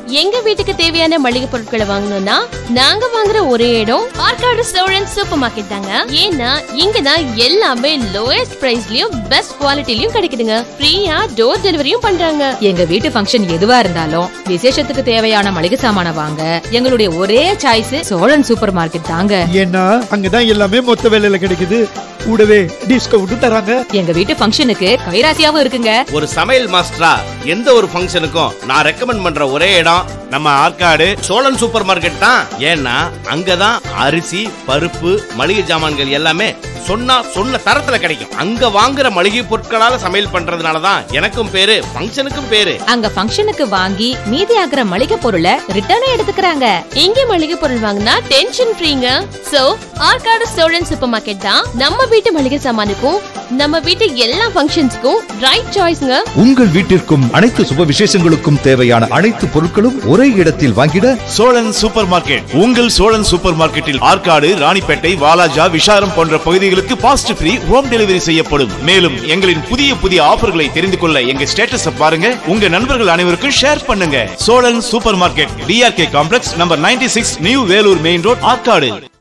எங்க வீட்டுக்கு தேவையான மளிகை பொருட்களை வாங்கணும்னா நாங்க வாங்குற ஒரே இடம் ஆற்காடு சோழன் சூப்பர் மார்க்கெட் தாங்க ஏன்னா இங்கதான் எல்லாமே லோயஸ்ட் பிரைஸ்லயும் பெஸ்ட் குவாலிட்டிலயும் கிடைக்குதுங்க ஃப்ரீயா டோர் டெலிவரியும் பண்றாங்க எங்க வீட்டு ஃபங்க்ஷன் எதுவா இருந்தாலும் விசேஷத்துக்கு தேவையான மளிகை சாமான வாங்க எங்களுடைய ஒரே சாய்ஸ் சோழன் சூப்பர் மார்க்கெட் தாங்க ஏன்னா அங்கதான் எல்லாமே மொத்த விலையில கிடைக்குது கூடவே டிஸ்கவுண்ட் தராங்க எங்க வீட்டு ஃபங்க்ஷனுக்கு கைராசியாவும் இருக்குங்க ஒரு சமையல் மாஸ்டரா எந்த ஒரு ஃபங்க்ஷனுக்கும் நான் ரெக்கமெண்ட் பண்ற ஒரே இடம் நம்ம ஆற்காடு சோழன் சூப்பர் மார்க்கெட் தான் ஏன்னா அங்கதான் அரிசி பருப்பு மளிகை ஜாமான்கள் எல்லாமே சொன்னா சொன்ன தரத்துல கிடைக்கும் அங்க வாங்குற மளிகை பொருட்களால சமையல் பண்றதுனால தான் எனக்கும் பேரு ஃபங்க்ஷனுக்கும் பேரு அங்க ஃபங்க்ஷனுக்கு வாங்கி மீதி ஆகுற மளிகை பொருளை ரிட்டர்னும் எடுத்துக்கிறாங்க இங்க மளிகை பொருள் வாங்கினா டென்ஷன் ஃப்ரீங்க so Arcot Cholan super market தான் நம்ம வீட்டு மளிகை சாமானுக்கும் நம்ம வீட்டு எல்லா ஃபங்க்ஷன்ஸ்க்கும் ரைட் சாய்ஸ்ங்க உங்கள் வீட்டிற்கும் அனைத்து சுப விசேஷங்களுக்கும் தேவையான அனைத்து பொருட்களும் ஒரே இடத்தில் வாங்கிட சோழன் சூப்பர் மார்க்கெட் உங்கள் சோழன் சூப்பர் மார்க்கெட்டில் ஆற்காடு ராணிப்பேட்டை வாலாஜா விஷாரம் போன்ற பகுதிகளுக்கு பாஸ்ட் ஃப்ரீ ஹோம் டெலிவரி செய்யப்படும் மேலும் எங்களின் புதிய புதிய ஆஃபர்களை தெரிந்து கொள்ள எங்க ஸ்டேட்டஸ் பாருங்க உங்க நண்பர்கள் அனைவருக்கும் ஷேர் பண்ணுங்க Cholan super market TRK complex number 96 six new Vellore main road Arcot